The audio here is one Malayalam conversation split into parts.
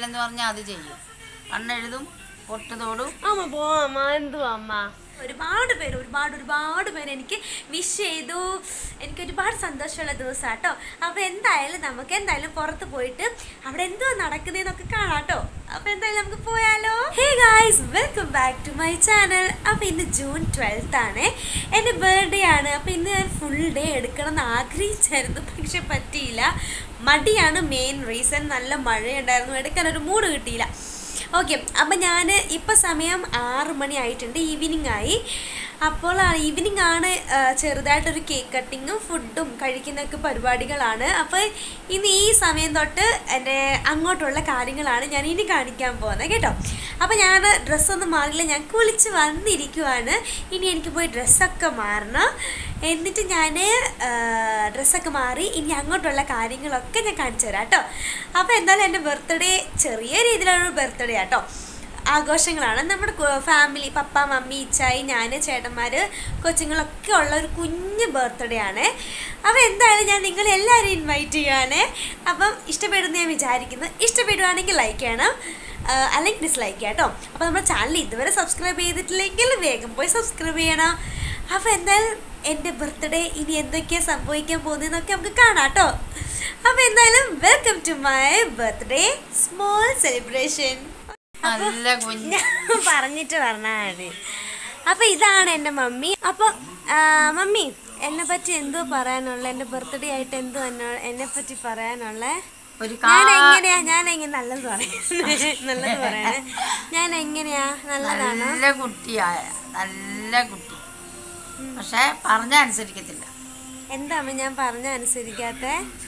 ചെയ്യല്ലെന്ന് പറഞ്ഞാൽ അത് ചെയ്യും കണ്ണെഴുതും പൊട്ടുതോടും അമ്മ പോവാമ്മ എന്തുവാ അമ്മ ഒരുപാട് പേര് ഒരുപാട് ഒരുപാട് പേര് എനിക്ക് വിഷ് ചെയ്തു എനിക്ക് ഒരുപാട് സന്തോഷമുള്ള ദിവസം കേട്ടോ അപ്പോൾ എന്തായാലും നമുക്ക് എന്തായാലും പുറത്ത് പോയിട്ട് അവിടെ എന്തോ നടക്കുന്നതെന്നൊക്കെ കാണാം കേട്ടോ അപ്പോൾ എന്തായാലും നമുക്ക് പോയാലോ hey guys welcome back to my channel അപ്പോൾ ഇന്ന് ജൂൺ ട്വൽത്ത് ആണ് എൻ്റെ ബർത്ത്ഡേ ആണ് അപ്പോൾ ഇന്ന് ഞാൻ ഫുൾ ഡേ എടുക്കണം എന്ന് ആഗ്രഹിച്ചായിരുന്നു പക്ഷെ പറ്റിയില്ല മടിയാണ് മെയിൻ റീസൺ നല്ല മഴയുണ്ടായിരുന്നു എടുക്കാൻ ഒരു മൂഡ് കിട്ടിയില്ല ഓക്കെ അപ്പം ഞാൻ ഇപ്പം സമയം ആറ് മണി ആയിട്ടുണ്ട് ഈവനിങ് ആയി അപ്പോൾ ഈവനിങ് ആണ് ആ, ചെറുതായിട്ടൊരു കേക്ക് കട്ടിങ്ങും ഫുഡും കഴിക്കുന്നൊക്കെ പരിപാടികളാണ് അപ്പോൾ ഇനി ഈ സമയം തൊട്ട് എൻ്റെ അങ്ങോട്ടുള്ള കാര്യങ്ങളാണ് ഞാൻ ഇനി കാണിക്കാൻ പോകുന്നത് കേട്ടോ അപ്പോൾ ഞാൻ ഡ്രസ്സൊന്നും മാറില്ല ഞാൻ കുളിച്ച് വന്നിരിക്കുവാണ് ഇനി എനിക്ക് പോയി ഡ്രസ്സൊക്കെ മാറണം എന്നിട്ട് ഞാൻ ഡ്രസ്സൊക്കെ മാറി ഇനി അങ്ങോട്ടുള്ള കാര്യങ്ങളൊക്കെ ഞാൻ കാണിച്ചു തരാം കേട്ടോ അപ്പോൾ എന്തായാലും എൻ്റെ ബർത്ത്ഡേ ചെറിയ രീതിയിലുള്ള ബർത്ത്ഡേ ആട്ടോ ആഘോഷങ്ങളാണ് നമ്മുടെ ഫാമിലി പപ്പ മമ്മി ഇച്ചായി ഞാൻ ചേട്ടന്മാർ കൊച്ചുങ്ങളൊക്കെ ഉള്ള ഒരു കുഞ്ഞ് ബർത്ത്ഡേ ആണ് അപ്പോൾ എന്തായാലും ഞാൻ നിങ്ങൾ എല്ലാവരും ഇൻവൈറ്റ് ചെയ്യുവാണ് അപ്പം ഇഷ്ടപ്പെടുന്ന ഞാൻ വിചാരിക്കുന്നു ഇഷ്ടപ്പെടുവാണെങ്കിൽ ലൈക്ക് ചെയ്യണം ആ, അല്ലെങ്കിൽ ഡിസ്ലൈക്ക് ചെയ്യാം കേട്ടോ അപ്പോൾ നമ്മുടെ ചാനൽ ഇതുവരെ സബ്സ്ക്രൈബ് ചെയ്തിട്ടില്ലെങ്കിൽ വേഗം പോയി സബ്സ്ക്രൈബ് ചെയ്യണം അപ്പോൾ എന്തായാലും എൻ്റെ ബർത്ത്ഡേ ഇനി എന്തൊക്കെയാണ് സംഭവിക്കാൻ പോകുന്നതെന്നൊക്കെ നമുക്ക് കാണാം കേട്ടോ അപ്പോൾ എന്തായാലും welcome to my birthday small celebration നല്ല കുഞ്ഞ് ഞാൻ പറഞ്ഞിട്ട് പറഞ്ഞാണ് അപ്പൊ ഇതാണ് എൻ്റെ മമ്മി അപ്പൊ ആ, മമ്മി എന്നെ പറ്റി എന്തോ പറയാനുള്ള എൻ്റെ ബർത്ത്ഡേ ആയിട്ട് എന്തോ എന്നെ എന്നെ പറ്റി പറയാനുള്ള ഒരു ഞാൻ കാ എങ്ങനെയാ ഞാൻ എങ്ങനെ നല്ലത് പറയാം നല്ലത് പറയാന് ഞാൻ എങ്ങനെയാ നല്ലതാണോ നല്ല കുട്ടിയായ നല്ല കുട്ടി പക്ഷെ പറഞ്ഞ അനുസരിക്കത്തില്ല എന്താ അമ്മ ഞാൻ പറഞ്ഞ അനുസരിക്കാത്ത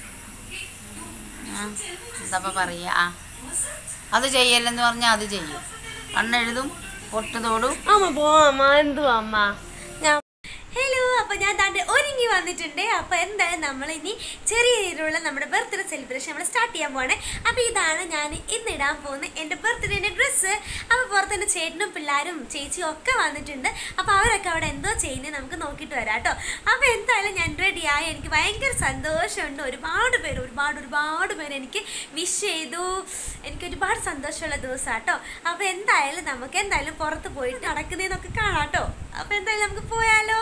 ആ, എന്താ പറയാ അത് ചെയ്യല്ലെന്ന് പറഞ്ഞാൽ അത് ചെയ്യും കണ്ണെഴുതും പൊട്ടുതോടും അമ്മ പോവാമ്മ എന്തുവാ അമ്മ ഞാൻ ഹലോ അപ്പോൾ ഞാൻ താണ്ട് ഒരുങ്ങി വന്നിട്ടുണ്ട് അപ്പോൾ എന്തായാലും നമ്മൾ ഇനി ചെറിയ രീതിയിലുള്ള നമ്മുടെ ബർത്ത്ഡേ സെലിബ്രേഷൻ നമ്മൾ സ്റ്റാർട്ട് ചെയ്യാൻ പോവാണ് അപ്പോൾ ഇതാണ് ഞാൻ ഇന്ന് ഇടാൻ പോകുന്ന എൻ്റെ ബർത്ത്ഡേൻ്റെ ഡ്രസ്സ് അപ്പോൾ പുറത്ത് എൻ്റെ ചേട്ടനും പിള്ളേരും ചേച്ചിയും ഒക്കെ വന്നിട്ടുണ്ട് അപ്പോൾ അവരൊക്കെ അവിടെ എന്തോ ചെയ്യുന്നത് നമുക്ക് നോക്കിയിട്ട് വരാം കേട്ടോ അപ്പോൾ എന്തായാലും ഞാൻ റെഡിയായി എനിക്ക് ഭയങ്കര സന്തോഷമുണ്ട് ഒരുപാട് പേര് ഒരുപാട് ഒരുപാട് പേര് എനിക്ക് വിഷ് ചെയ്തു എനിക്ക് ഒരുപാട് സന്തോഷമുള്ള ദിവസം കേട്ടോ അപ്പോൾ എന്തായാലും നമുക്ക് എന്തായാലും പുറത്ത് പോയിട്ട് നടക്കുന്നതെന്നൊക്കെ കാണാം കേട്ടോ അപ്പോൾ എന്തായാലും നമുക്ക് പോയാലോ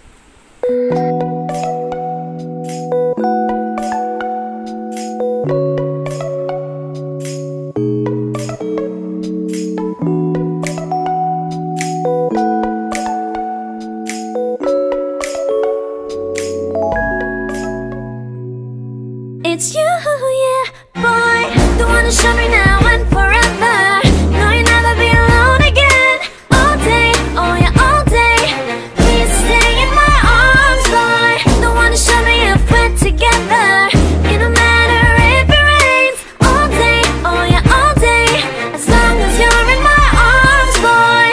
It's you, yeah, boy. The one to show me now and forever. No, you'll never be alone again. All day, oh yeah, all day. Please stay in my arms, boy. The one to show me if we're together. It don't matter if it rains. All day, oh yeah, all day. As long as you're in my arms, boy.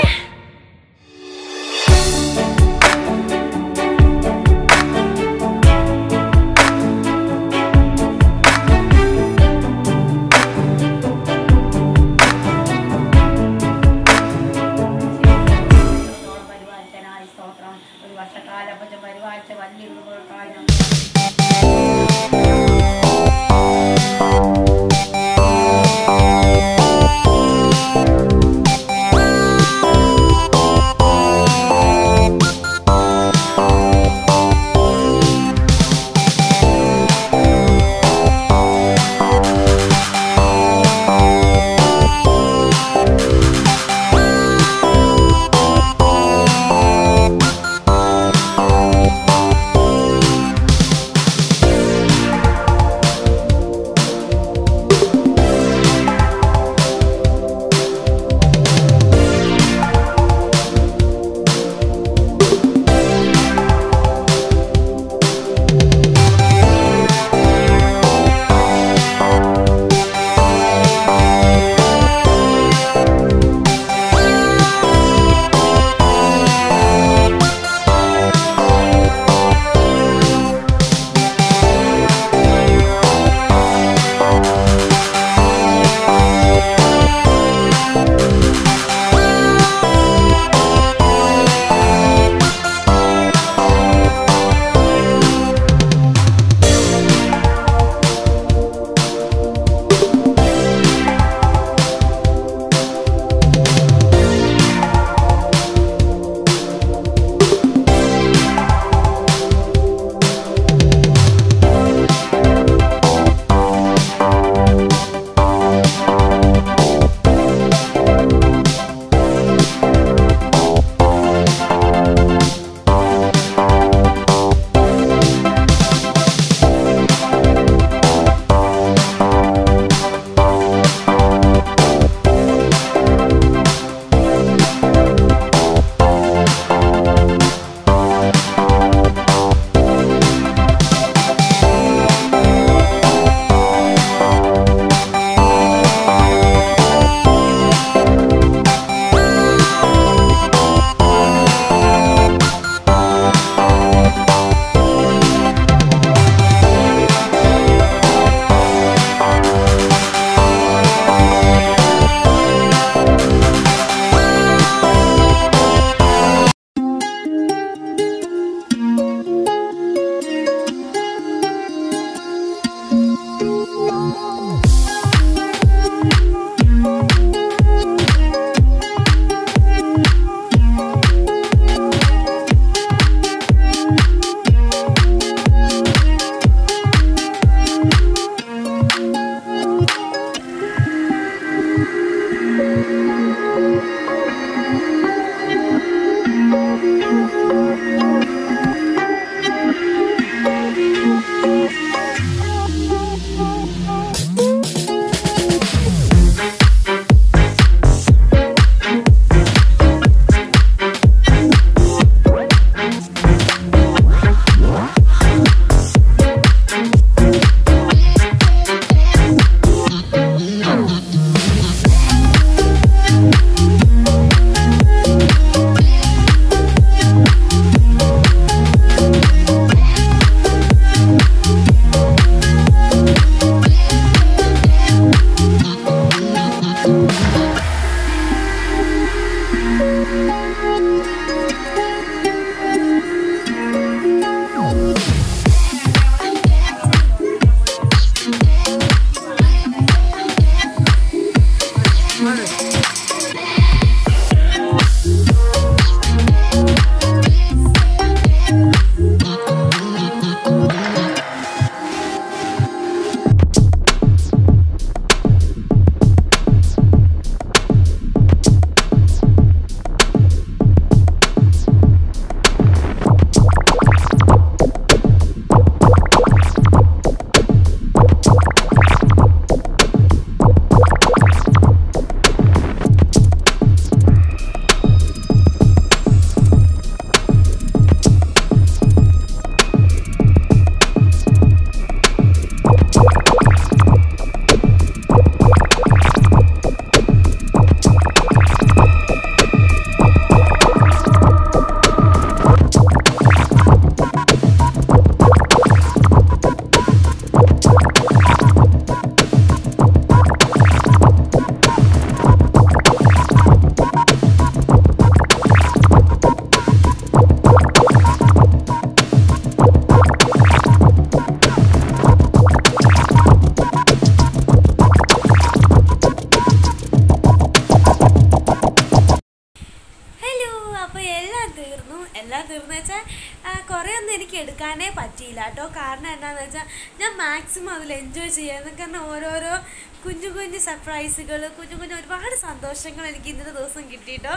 പറ്റിയില്ല കേട്ടോ കാരണം എന്താണെന്ന് വെച്ചാൽ ഞാൻ മാക്സിമം അതിൽ എൻജോയ് ചെയ്യായിരുന്നു കാരണം ഓരോരോ കുഞ്ഞു കുഞ്ഞു സർപ്രൈസുകൾ കുഞ്ഞു കുഞ്ഞു ഒരുപാട് സന്തോഷങ്ങൾ എനിക്ക് ഇന്നത്തെ ദിവസം കിട്ടിയിട്ടോ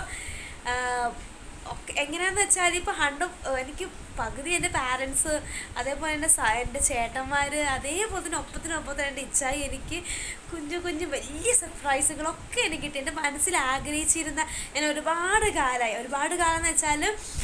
ഒക്കെ എങ്ങനെയാണെന്ന് വെച്ചാൽ ഇപ്പോൾ ഹൺഡ്രഡ് എനിക്ക് പകുതി എൻ്റെ പാരൻസ് അതേപോലെ എൻ്റെ സ എൻ്റെ ചേട്ടന്മാർ അതേപോലെ തന്നെ ഒപ്പത്തിനൊപ്പത്തിന് എൻ്റെ ഇച്ഛായി എനിക്ക് കുഞ്ഞു കുഞ്ഞു വലിയ സർപ്രൈസുകളൊക്കെ എനിക്ക് കിട്ടി എൻ്റെ മനസ്സിൽ ആഗ്രഹിച്ചിരുന്ന ഞാൻ ഒരുപാട് കാലമായി ഒരുപാട് കാലം എന്ന് വെച്ചാൽ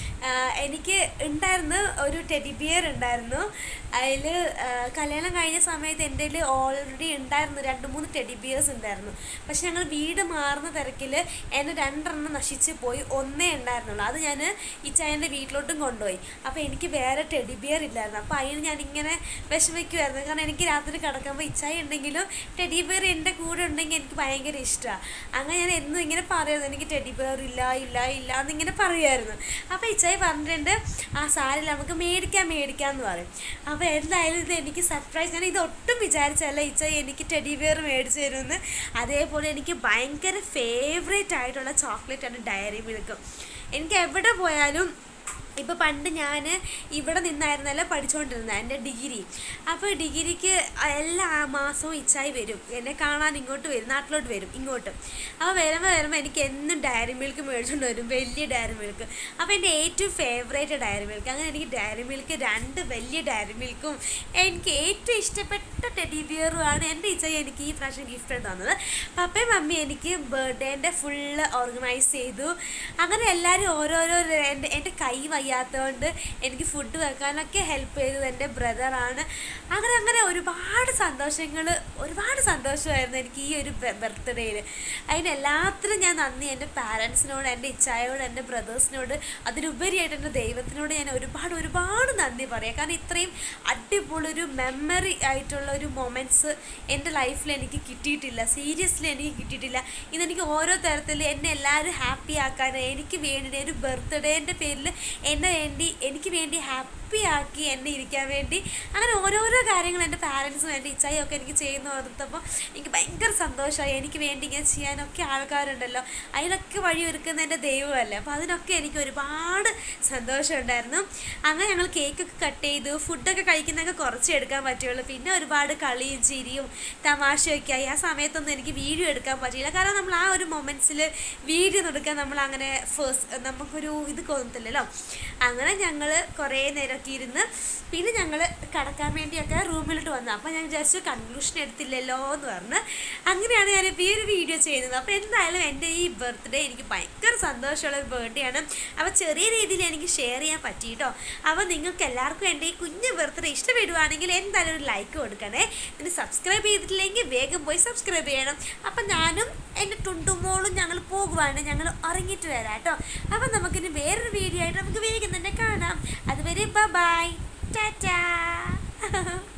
എനിക്ക് ഉണ്ടായിരുന്നു ഒരു ടെഡി ബിയർ ഉണ്ടായിരുന്നു അതിൽ കല്യാണം കഴിഞ്ഞ സമയത്ത് എൻ്റെ കയ്യിൽ ഓൾറെഡി ഉണ്ടായിരുന്നു രണ്ട് മൂന്ന് ടെഡി ബിയേഴ്സ് ഉണ്ടായിരുന്നു പക്ഷെ ഞങ്ങൾ വീട് മാറുന്ന തിരക്കിൽ എന്നെ രണ്ടെണ്ണം നശിച്ച് പോയി ഒന്നേ ഉണ്ടായിരുന്നുള്ളൂ അത് ഞാൻ ഇച്ചായൻ്റെ വീട്ടിലോട്ടും കൊണ്ടുപോയി അപ്പോൾ എനിക്ക് വേറെ ടെഡി ബിയർ ഇല്ലായിരുന്നു അപ്പോൾ അതിന് ഞാൻ ഇങ്ങനെ വിഷമിക്കുമായിരുന്നു കാരണം എനിക്ക് രാത്രി കിടക്കുമ്പോൾ ഇച്ചായി ഉണ്ടെങ്കിലും ടെഡി ബിയർ എൻ്റെ കൂടെ ഉണ്ടെങ്കിൽ എനിക്ക് ഭയങ്കര ഇഷ്ടമാണ് അങ്ങനെ ഞാൻ എന്നും ഇങ്ങനെ പറയുമായിരുന്നു എനിക്ക് ടെഡി ബിയർ ഇല്ല ഇല്ല ഇല്ല എന്നിങ്ങനെ പറയുമായിരുന്നു അപ്പോൾ ഇച്ചായി പറഞ്ഞിട്ടുണ്ട് ആ സാരില്ല നമുക്ക് മേടിക്കാം മേടിക്കാം എന്ന് പറയും അപ്പോൾ എന്തായാലും ഇത് എനിക്ക് സർപ്രൈസ് ഞാൻ ഇത് ഒട്ടും വിചാരിച്ചല്ല ഇച്ചായി എനിക്ക് ടെഡി ബിയർ മേടിച്ചു തരുമെന്ന് അതേപോലെ എനിക്ക് ഭയങ്കര ഫേവറേറ്റ് ആയിട്ടുള്ള ചോക്ലേറ്റാണ് ഡയറി മിൽക്ക് എനിക്ക് എവിടെ പോയാലും ഇപ്പോൾ പണ്ട് ഞാൻ ഇവിടെ നിന്നായിരുന്നല്ലോ പഠിച്ചുകൊണ്ടിരുന്നത് എൻ്റെ ഡിഗ്രി അപ്പോൾ ഡിഗ്രിക്ക് എല്ലാ മാസവും ഇച്ചായി വരും എന്നെ കാണാൻ ഇങ്ങോട്ട് വരും നാട്ടിലോട്ട് വരും ഇങ്ങോട്ട് അപ്പോൾ വരുമ്പോൾ വരുമ്പോൾ എനിക്ക് എന്നും ഡയറി മിൽക്ക് മേടിച്ചുകൊണ്ട് വരും വലിയ ഡയറി മിൽക്ക് അപ്പോൾ എൻ്റെ ഏറ്റവും ഫേവറേറ്റ് ഡയറി മിൽക്ക് അങ്ങനെ എനിക്ക് ഡയറി മിൽക്ക് രണ്ട് വലിയ ഡയറി മിൽക്കും എനിക്ക് ഏറ്റവും ഇഷ്ടപ്പെട്ട ടെഡി ബിയറുമാണ് എൻ്റെ ഇച്ചായി എനിക്ക് ഈ പ്രാവശ്യം ഗിഫ്റ്റ് തന്നത് പപ്പയും മമ്മിയും എനിക്ക് ബർത്ത്ഡേൻ്റെ ഫുള്ള് ഓർഗനൈസ് ചെയ്തു അങ്ങനെ എല്ലാവരും ഓരോരോ എൻ്റെ എൻ്റെ കൈ വയ്യാത്തതുകൊണ്ട് എനിക്ക് ഫുഡ് വെക്കാനൊക്കെ ഹെൽപ്പ് ചെയ്തത് എൻ്റെ ബ്രദറാണ് അങ്ങനെ അങ്ങനെ ഒരുപാട് സന്തോഷങ്ങൾ ഒരുപാട് സന്തോഷമായിരുന്നു എനിക്ക് ഈ ഒരു ബർത്ത്ഡേയിൽ അതിന് എല്ലാത്തിനും ഞാൻ നന്ദി എൻ്റെ പാരൻസിനോട് എൻ്റെ ഇച്ചായോട് എൻ്റെ ബ്രദേഴ്സിനോട് അതിലുപരിയായിട്ട് എൻ്റെ ദൈവത്തിനോട് ഞാൻ ഒരുപാട് ഒരുപാട് നന്ദി പറയാം കാരണം ഇത്രയും അടിപൊളി ഒരു മെമ്മറി ആയിട്ടുള്ള ഒരു മൊമെൻറ്റ്സ് എൻ്റെ ലൈഫിൽ എനിക്ക് കിട്ടിയിട്ടില്ല സീരിയസ്ലി എനിക്ക് കിട്ടിയിട്ടില്ല ഇതെനിക്ക് ഓരോ തരത്തിൽ എന്നെ എല്ലാവരും ഹാപ്പി ആക്കാൻ എനിക്ക് വേണ്ടി ഒരു ബർത്ത്ഡേൻ്റെ പേരിൽ എന്നെ വേണ്ടി എനിക്ക് വേണ്ടി ഹാപ്പി ആക്കി എന്നെ ഇരിക്കാൻ വേണ്ടി അങ്ങനെ ഓരോരോ കാര്യങ്ങൾ എൻ്റെ പാരൻസും എൻ്റെ ഇച്ചായും ഒക്കെ എനിക്ക് ചെയ്യുന്ന ഓർത്തപ്പോൾ എനിക്ക് ഭയങ്കര സന്തോഷമായി എനിക്ക് വേണ്ടി ഇങ്ങനെ ചെയ്യാനൊക്കെ ആൾക്കാരുണ്ടല്ലോ അതിനൊക്കെ വഴി ഒരുക്കുന്ന എൻ്റെ ദൈവമല്ലേ അപ്പോൾ അതിനൊക്കെ എനിക്ക് ഒരുപാട് സന്തോഷമുണ്ടായിരുന്നു അങ്ങനെ ഞങ്ങൾ കേക്കൊക്കെ കട്ട് ചെയ്തു ഫുഡൊക്കെ കഴിക്കുന്നതൊക്കെ കുറച്ച് എടുക്കാൻ പറ്റുള്ളൂ പിന്നെ ഒരുപാട് കളിയും ചിരിയും തമാശയൊക്കെ ആയി ആ സമയത്തൊന്നും എനിക്ക് വീഡിയോ എടുക്കാൻ പറ്റിയില്ല കാരണം നമ്മൾ ആ ഒരു മൊമെൻറ്റ്സിൽ വീഡിയോ എടുക്കാൻ നമ്മൾ അങ്ങനെ ഫേസ്റ്റ് നമുക്കൊരു ഇത് തോന്നത്തില്ലല്ലോ അങ്ങനെ ഞങ്ങൾ കുറേ നേരമൊക്കെ ഇരുന്ന് പിന്നെ ഞങ്ങൾ കടക്കാൻ വേണ്ടിയൊക്കെ റൂമിലോട്ട് വന്നു അപ്പോൾ ഞാൻ ജസ്റ്റ് കൺക്ലൂഷൻ എടുത്തില്ലല്ലോ എന്ന് പറഞ്ഞ് അങ്ങനെയാണ് ഞാൻ ഇപ്പോൾ ഈ ഒരു വീഡിയോ ചെയ്യുന്നത് അപ്പോൾ എന്തായാലും എൻ്റെ ഈ ബർത്ത്ഡേ എനിക്ക് ഭയങ്കര സന്തോഷമുള്ള ഒരു ബർത്ത്ഡേ ആണ് അപ്പോൾ ചെറിയ രീതിയിൽ എനിക്ക് ഷെയർ ചെയ്യാൻ പറ്റി കേട്ടോ അപ്പോൾ നിങ്ങൾക്ക് എല്ലാവർക്കും എൻ്റെ ഈ കുഞ്ഞ് ബർത്ത്ഡേ ഇഷ്ടപ്പെടുവാണെങ്കിൽ എന്തായാലും ഒരു ലൈക്ക് കൊടുക്കണേ ഇനി സബ്സ്ക്രൈബ് ചെയ്തിട്ടില്ലെങ്കിൽ വേഗം പോയി സബ്സ്ക്രൈബ് ചെയ്യണം അപ്പം ഞാനും എൻ്റെ ടുണ്ടുമോളും ഞങ്ങൾ പോകുവാണ് ഞങ്ങൾ ഉറങ്ങിയിട്ട് വരാം കേട്ടോ അപ്പം നമുക്കിനി വേറൊരു വീഡിയോ ആയിട്ട് നമുക്ക് വേഗം തന്നെ കാണാം അതുവരെ ബൈ ടാറ്റാ